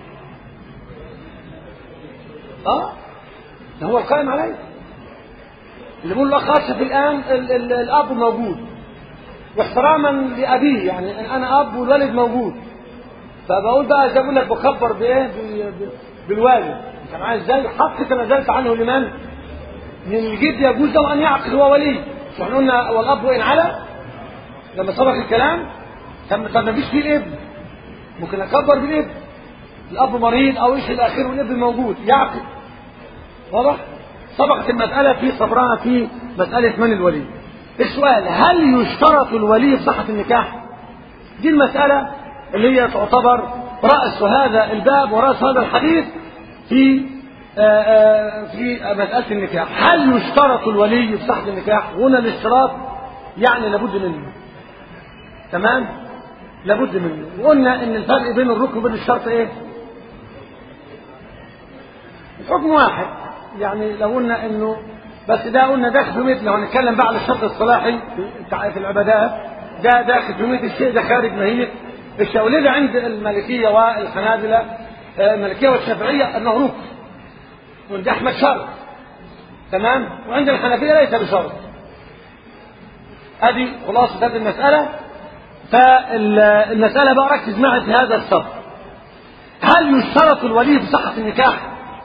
اه ده هو القائم عليه اللي بيقول الاخ اشرف الان ال ال الاب موجود واحتراما لابيه يعني انا اب والولد موجود فبقول بقى زي بقول لك بخبر بايه بالوالد انت معايا ازاي حق تنازلت عنه لمن من الجد يجوز له ان يعقد هو ولي مش احنا قلنا والاب وان على لما سبق الكلام طب طب ما فيش فيه الابن ممكن اكبر بالابن الاب مريض او ايش الاخير والابن موجود يعقد واضح سبقت المساله في صبرها في مساله من الولي السؤال هل يشترط الولي في صحه النكاح دي المساله اللي هي تعتبر راس هذا الباب وراس هذا الحديث في آآ آآ في مسألة النكاح هل يشترط الولي في صحة النكاح هنا الاشتراط يعني لابد منه تمام لابد منه وقلنا ان الفرق بين الركن وبين الشرط ايه الحكم واحد يعني لو قلنا انه بس ده قلنا داخل في مثل لو هنتكلم بقى على الشرط الصلاحي في العبادات ده داخل في مثل الشيء ده خارج ماهية الشاولية عند المالكية والحنابلة المالكية والشافعية أنه ركن وعند أحمد شرط تمام وعند الحنفية ليس بشرط هذه خلاصة هذه المسألة فالمسألة بقى ركز معي في هذا الصف هل يشترط الولي في صحة النكاح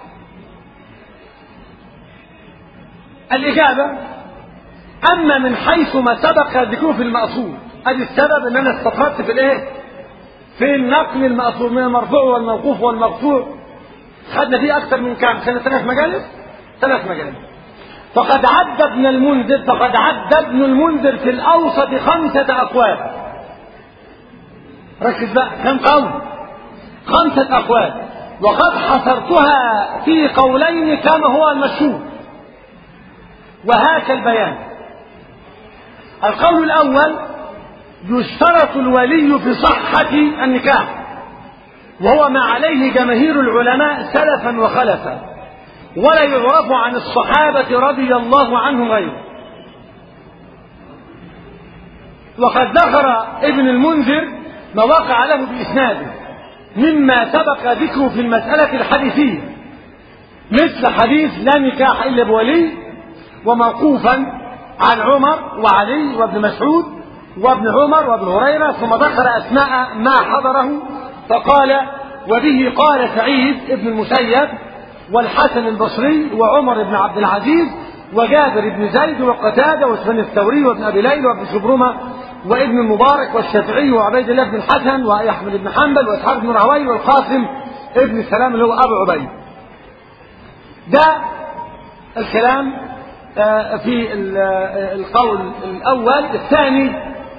الإجابة أما من حيث ما سبق ذكره في المأصول أدي السبب أن أنا استطردت في الإيه في النقل المأثور من المرفوع والموقوف والمقطوع خدنا فيه أكثر من كام خدنا ثلاث مجالس ثلاث مجالس فقد عد ابن المنذر فقد عد ابن المنذر في الأوسط خمسة أقوال ركز بقى كم قول خمسة أقوال وقد حصرتها في قولين كما هو المشهور وهاك البيان القول الأول يشترط الولي في صحة النكاح وهو ما عليه جماهير العلماء سلفا وخلفا ولا يعرف عن الصحابة رضي الله عنهم غيره وقد ذكر ابن المنذر ما وقع له بإسناده مما سبق ذكره في المسألة الحديثية مثل حديث لا نكاح إلا بولي وموقوفا عن عمر وعلي وابن مسعود وابن عمر وابن هريرة ثم ذكر أسماء ما حضره فقال وبه قال سعيد ابن المسيب والحسن البصري وعمر بن عبد العزيز وجابر بن زيد وقتادة وسفيان الثوري وابن أبي ليلى وابن شبرمة وابن المبارك والشافعي وعبيد الله بن الحسن وأحمد بن حنبل وإسحاق بن راهوي والقاسم ابن سلام اللي هو أبو عبيد ده الكلام في القول الأول الثاني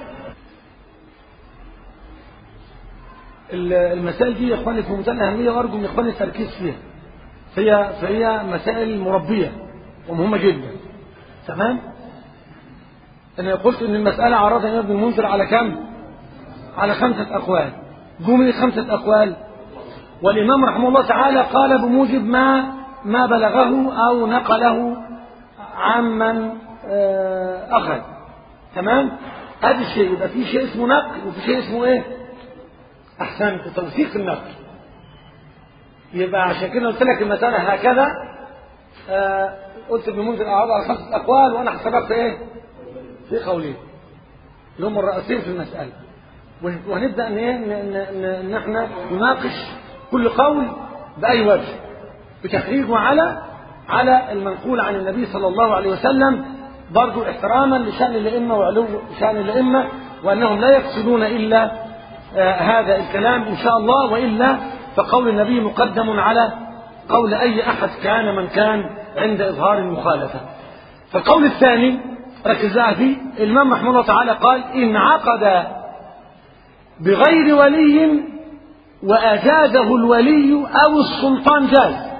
المسائل دي يا اخواني في منتهى الاهميه وارجو من اخواني التركيز فيها فهي فهي مسائل مربيه ومهمه جدا تمام انا قلت ان المساله عرضها ابن المنذر على كم على خمسه اقوال جمله خمسه اقوال والامام رحمه الله تعالى قال بموجب ما ما بلغه او نقله عمن اخذ تمام هذا الشيء يبقى في شيء اسمه نقل وفي شيء اسمه ايه احسنت توثيق النقل يبقى عشان كده قلت لك المساله هكذا آه قلت ابن منذر اعرض على خمسه اقوال وانا حسبت ايه في قولين اللي هم الرئيسين في المساله وهنبدا ان ايه ان احنا نناقش كل قول باي وجه بتخريجه على على المنقول عن النبي صلى الله عليه وسلم برضو احتراما لشان الائمه وعلو شان الائمه وانهم لا يقصدون الا آه هذا الكلام إن شاء الله وإلا فقول النبي مقدم على قول أي أحد كان من كان عند إظهار المخالفة فالقول الثاني ركز فيه الإمام رحمه الله تعالى قال إن عقد بغير ولي وأجازه الولي أو السلطان جاز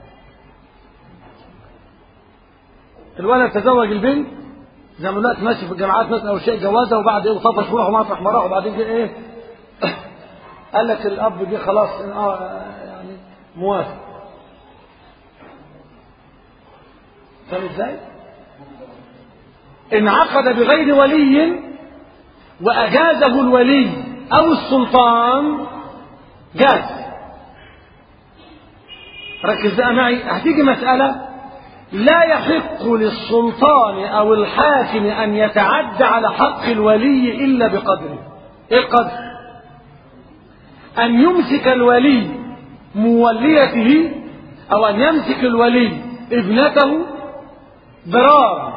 الولد تزوج البنت زي ما دلوقتي ماشي في الجامعات مثلا او شيء جوازه وبعد ايه وطفش وراح ومطرح ما راح وبعدين جه ايه قال لك الاب دي خلاص اه يعني موافق فاهم ازاي؟ انعقد بغير ولي واجازه الولي او السلطان جاز ركز بقى معي هتيجي مسألة لا يحق للسلطان أو الحاكم أن يتعدى على حق الولي إلا بقدره إيه القدر أن يمسك الولي موليته أو أن يمسك الولي ابنته ضرار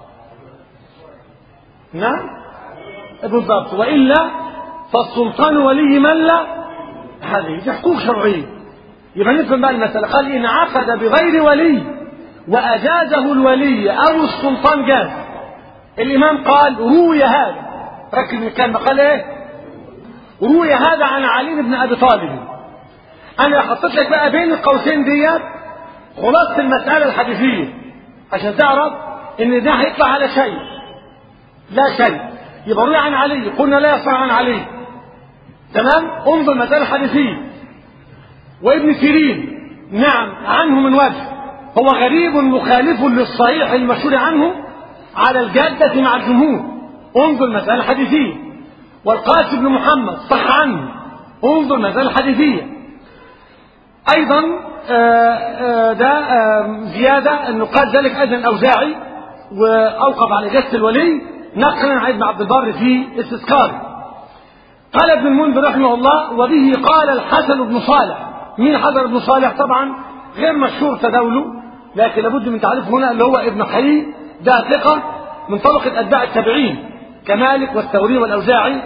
نعم بالضبط وإلا فالسلطان ولي من لا هذه دي حقوق شرعية يبقى نفهم بقى المسألة قال إن عقد بغير ولي وأجازه الولي أو السلطان جاز الإمام قال روي هذا ركز من الكلمة قال إيه روي هذا عن علي بن أبي طالب أنا حطيت لك بقى بين القوسين ديت خلاصة المسألة الحديثية عشان تعرف إن ده هيطلع على شيء لا شيء يبقى روي عن علي قلنا لا يصح عن علي تمام انظر المسألة الحديثية وابن سيرين نعم عنه من وجه هو غريب مخالف للصحيح المشهور عنه على الجادة مع الجمهور انظر المسألة الحديثية والقاسم بن محمد صح عنه انظر المسألة الحديثية أيضا آآ آآ ده آآ زيادة أنه قال ذلك أيضا الأوزاعي وأوقف على جسد الولي نقلا عن ابن عبد البر في استذكار قال ابن المنذر رحمه الله وبه قال الحسن بن صالح مين حسن بن صالح طبعا غير مشهور تداوله لكن لابد من تعريف هنا اللي هو ابن حي ده ثقة من طبقة أتباع التابعين كمالك والثوري والأوزاعي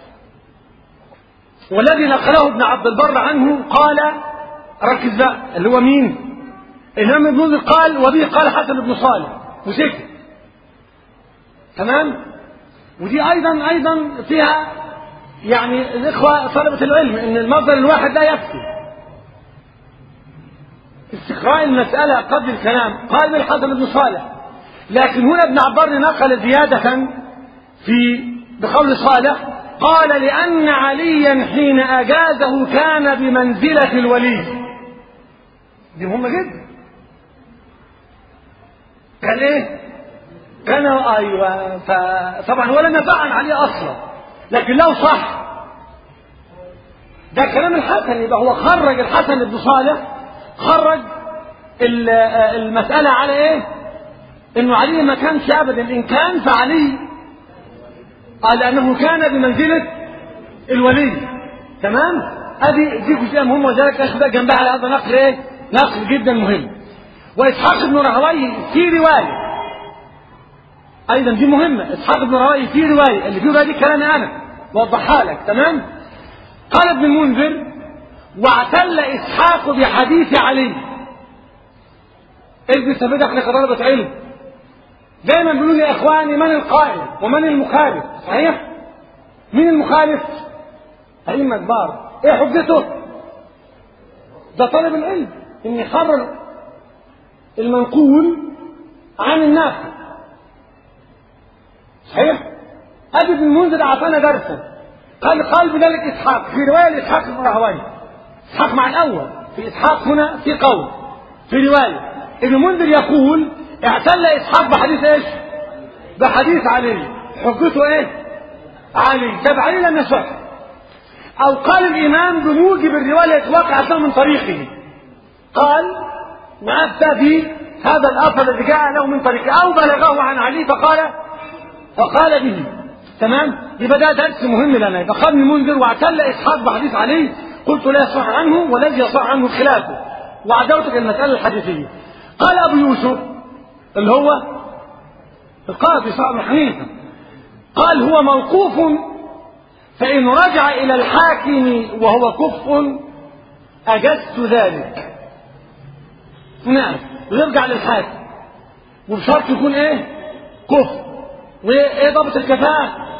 والذي نقله ابن عبد البر عنه قال ركز بقى اللي هو مين؟ الإمام ابن منذر قال وبه قال حسن بن صالح وسكت تمام؟ ودي أيضا أيضا فيها يعني الإخوة طلبة العلم إن المصدر الواحد لا يكفي استقراء المسألة قبل الكلام قال من حسن بن صالح لكن هنا ابن عبار نقل زيادة في بقول صالح قال لأن عليا حين أجازه كان بمنزلة الولي دي مهمة جدا كان ايه كان ايوه فطبعا هو لم يطعن عليه اصلا لكن لو صح ده كلام الحسن يبقى هو خرج الحسن بن صالح خرج المسألة على ايه انه علي ما كانش ابدا ان كان فعلي قال انه كان بمنزلة الولي تمام ادي دي جزئية مهمة وذلك اخذ جنبها على هذا نقل ايه نقل جدا مهم وإسحاق بن راهويه في رواية أيضا دي مهمة إسحاق بن راهويه في رواية اللي في رواية دي كلامي أنا وضحها لك تمام قال ابن المنذر واعتل إسحاق بحديث علي ابن سبيل احنا كطلبة علم دايما بيقولوا لي يا اخواني من القائل ومن المخالف صحيح مين المخالف أئمة كبار ايه حجته ده طالب العلم ان يحرر المنقول عن الناقل صحيح ابي بن المنذر اعطانا درسا قال قال بذلك اسحاق في روايه لاسحاق بن راهويه اسحاق مع الاول في اسحاق هنا في قول في روايه ابن منذر يقول اعتل اسحاق بحديث ايش بحديث علي حجته ايه علي طب علي لم يصح او قال الامام بموجب الروايه التي له من طريقه قال وافتى في هذا الاثر الذي جاء له من طريقه او بلغه عن علي فقال فقال به تمام يبقى ده درس مهم لنا يبقى قال المنذر واعتل اسحاق بحديث علي قلت لا يصح عنه والذي يصح عنه خلافه وعدوتك المساله الحديثيه قال ابو يوسف اللي هو القاضي صاحب حنيفه قال هو موقوف فإن رجع إلى الحاكم وهو كفء أجزت ذلك نعم ويرجع للحاكم وبشرط يكون ايه كفء وايه ضابط الكفاءة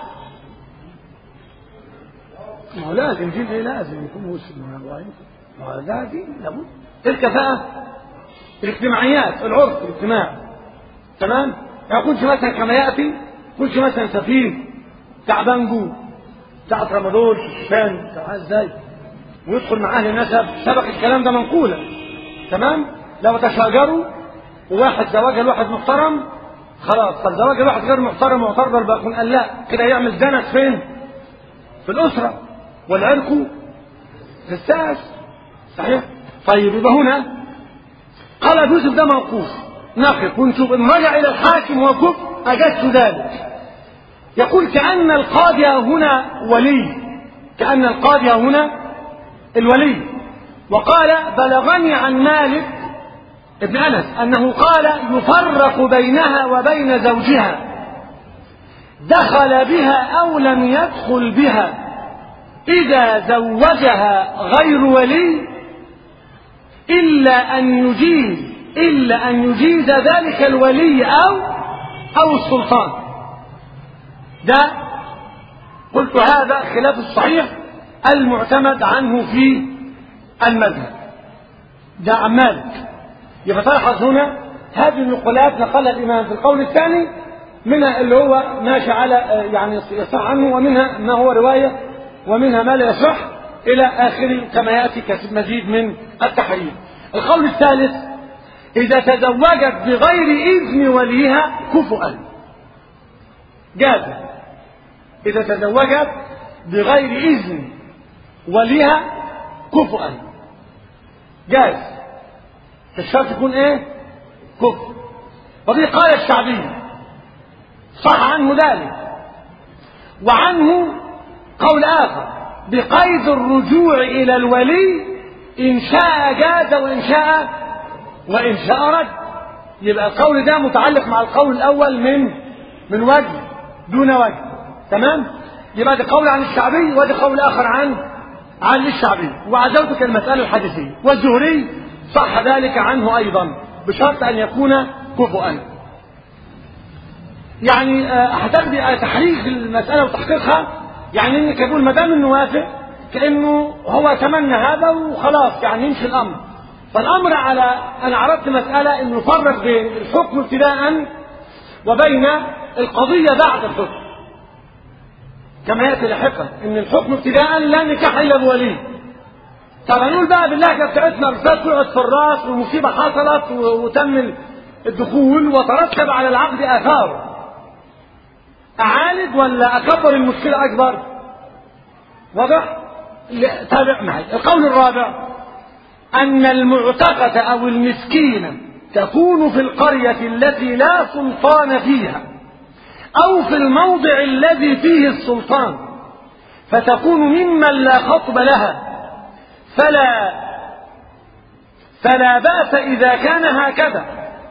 ما هو لازم دين ايه لازم يكون مسلم ما هو ده دين لابد الكفاءة الاجتماعيات العرف الاجتماعي تمام ما يكونش مثلا كما يأتي يكونش مثلا سفيه تعبان جو بتاع رمضان شان ازاي ويدخل مع اهل النسب سبق الكلام ده منقولا تمام لو تشاجروا وواحد زواج الواحد محترم خلاص طب زواج الواحد غير محترم معترض الباقون قال لا كده يعمل دنس فين في الاسره والعرق في الساس صحيح طيب يبقى هنا قال ابو يوسف ده موقوف نقف ونشوف ان رجع الى الحاكم وكف اجدت ذلك يقول كأن القاضي هنا ولي كأن القاضي هنا الولي وقال بلغني عن مالك ابن أنس أنه قال يفرق بينها وبين زوجها دخل بها أو لم يدخل بها إذا زوجها غير ولي إلا أن يجيز إلا أن يجيز ذلك الولي أو أو السلطان ده قلت هذا خلاف الصحيح المعتمد عنه في المذهب ده عن مالك يبقى تلاحظ هنا هذه النقولات نقلها الإمام في القول الثاني منها اللي هو ماشي على يعني يصح عنه ومنها ما هو رواية ومنها ما لا يصح إلى آخره كما يأتي كمزيد من التحريم القول الثالث إذا تزوجت بغير إذن وليها كفؤا جاز إذا تزوجت بغير إذن وليها كفؤا جاز الشرط يكون إيه؟ كفء وفي قال الشعبي صح عنه ذلك وعنه قول آخر بقيد الرجوع إلى الولي إن شاء جاز وإن شاء وإن شاء رد يبقى القول ده متعلق مع القول الأول من من وجه دون وجه تمام يبقى ده قول عن الشعبي وده قول آخر عن عن الشعبي وعزوتك المسألة الحديثية والزهري صح ذلك عنه أيضا بشرط أن يكون كفؤا يعني هتاخدي تحريك المسألة وتحقيقها يعني انك يقول ما دام انه وافق كانه هو تمنى هذا وخلاص يعني يمشي الامر فالامر على انا عرضت مساله انه يفرق بين الحكم ابتداء وبين القضيه بعد الحكم كما ياتي لاحقا ان الحكم ابتداء لا نكاح الا بولي طب هنقول بقى باللهجه بتاعتنا رسالة طلعت في الراس ومصيبه حصلت وتم الدخول وترتب على العقد اثار اعالج ولا اكبر المشكله اكبر واضح تابع معي القول الرابع ان المعتقة او المسكينة تكون في القرية التي لا سلطان فيها او في الموضع الذي فيه السلطان فتكون ممن لا خطب لها فلا فلا بأس إذا كان هكذا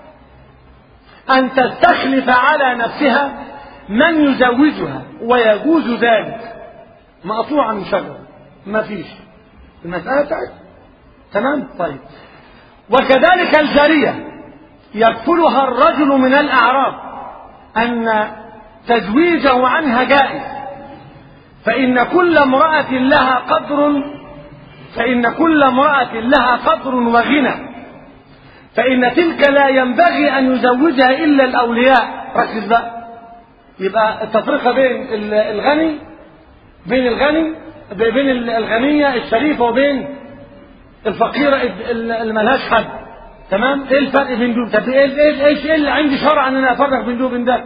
أن تستخلف على نفسها من يزوجها ويجوز ذلك مقطوعا من شجرة ما فيش المسألة بتاعت تمام طيب وكذلك الجارية يكفلها الرجل من الأعراب أن تزويجه عنها جائز فإن كل امرأة لها قدر فإن كل امرأة لها قدر وغنى فإن تلك لا ينبغي أن يزوجها إلا الأولياء ركز بقى يبقى التفرقة بين الغني بين الغني بين الغنية الشريفة وبين الفقيرة اللي ملهاش حد تمام ايه الفرق بين دول طب ايه ايه ايش ايه اللي عندي شرع ان انا افرق بين دول وبين ده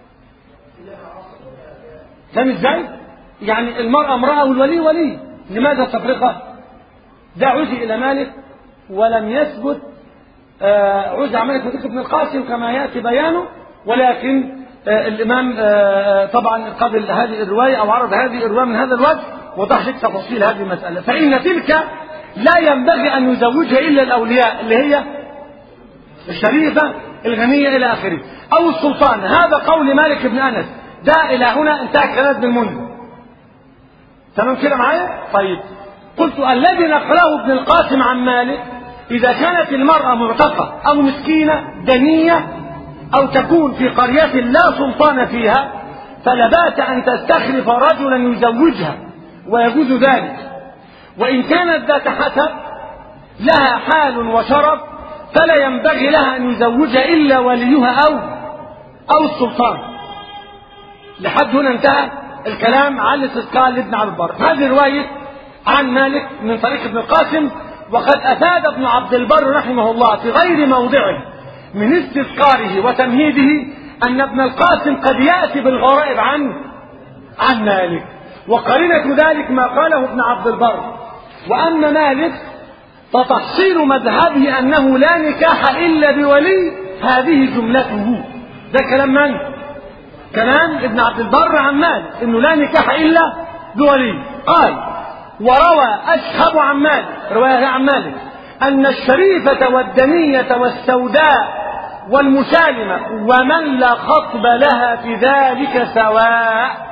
فاهم ازاي يعني المرأة امرأة والولي ولي لماذا التفرقة ده عزي الى مالك ولم يثبت آه عزي عن مالك وذكر ابن القاسم كما ياتي بيانه ولكن آه الامام آه طبعا قبل هذه الروايه او عرض هذه الروايه من هذا الوجه وضح لك تفاصيل هذه المساله فان تلك لا ينبغي ان يزوجها الا الاولياء اللي هي الشريفه الغنيه الى اخره او السلطان هذا قول مالك بن انس ده الى هنا انتهى كلام ابن المنذر تمام كده معايا طيب قلت الذي نقله ابن القاسم عن مالك اذا كانت المراه معتقه او مسكينه دنيه أو تكون في قرية لا سلطان فيها فلا بأس أن تستخلف رجلا يزوجها ويجوز ذلك وإن كانت ذات حسب لها حال وشرف فلا ينبغي لها أن يزوجها إلا وليها أو أو السلطان لحد هنا انتهى الكلام عن الاستسقاء لابن عبد البر هذه رواية عن مالك من طريق ابن القاسم وقد أفاد ابن عبد البر رحمه الله في غير موضعه من استذكاره وتمهيده أن ابن القاسم قد يأتي بالغرائب عن عن مالك وقرينة ذلك ما قاله ابن عبد البر وأما مالك فتحصيل مذهبه أنه لا نكاح إلا بولي هذه جملته ده كلام من؟ كلام ابن عبد البر عن مالك أنه لا نكاح إلا بولي قال وروى أشهب عن مالك رواية عن مالك أن الشريفة والدنية والسوداء والمسالمة ومن لا خطب لها في ذلك سواء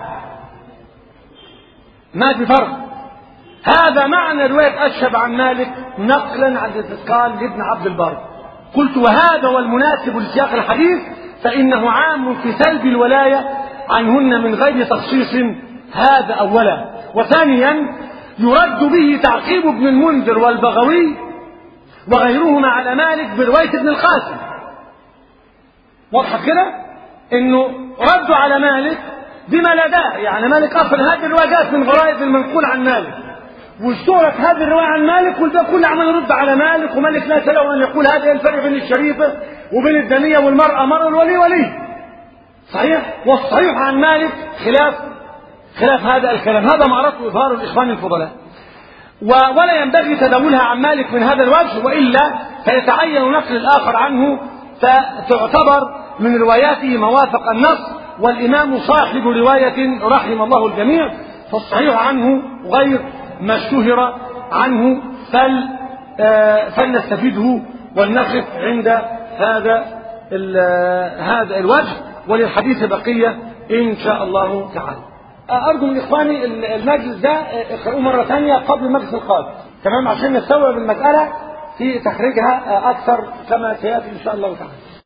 ما في فرق هذا معنى رواية أشهب عن مالك نقلا عن الاستثقال لابن عبد البر قلت وهذا هو المناسب لسياق الحديث فإنه عام في سلب الولاية عنهن من غير تخصيص هذا أولا وثانيا يرد به تعقيب ابن المنذر والبغوي وغيرهما على مالك برواية ابن القاسم واضحة كده انه ردوا على مالك بما لا داعي يعني مالك اصلا هذه الرواية جاءت من غرائب المنقول عن مالك واشتهرت هذه الرواية عن مالك والباقي كله عمال يرد على مالك ومالك لا له ان يقول هذا الفرق بين الشريفة وبين الدنية والمرأة مرة الولي ولي صحيح والصحيح عن مالك خلاف خلاف هذا الكلام هذا ما أردت إظهار الإخوان الفضلاء ولا ينبغي تداولها عن مالك من هذا الوجه وإلا فيتعين نقل الآخر عنه فتعتبر من رواياته موافق النص والإمام صاحب رواية رحم الله الجميع فالصحيح عنه غير ما اشتهر عنه فل فلنستفيده ولنقف عند هذا هذا الوجه وللحديث بقية إن شاء الله تعالى أرجو من إخواني المجلس ده اقرأوه مرة ثانية قبل المجلس القادم تمام عشان نستوعب المسألة في تخريجها أكثر كما سيأتي إن شاء الله تعالى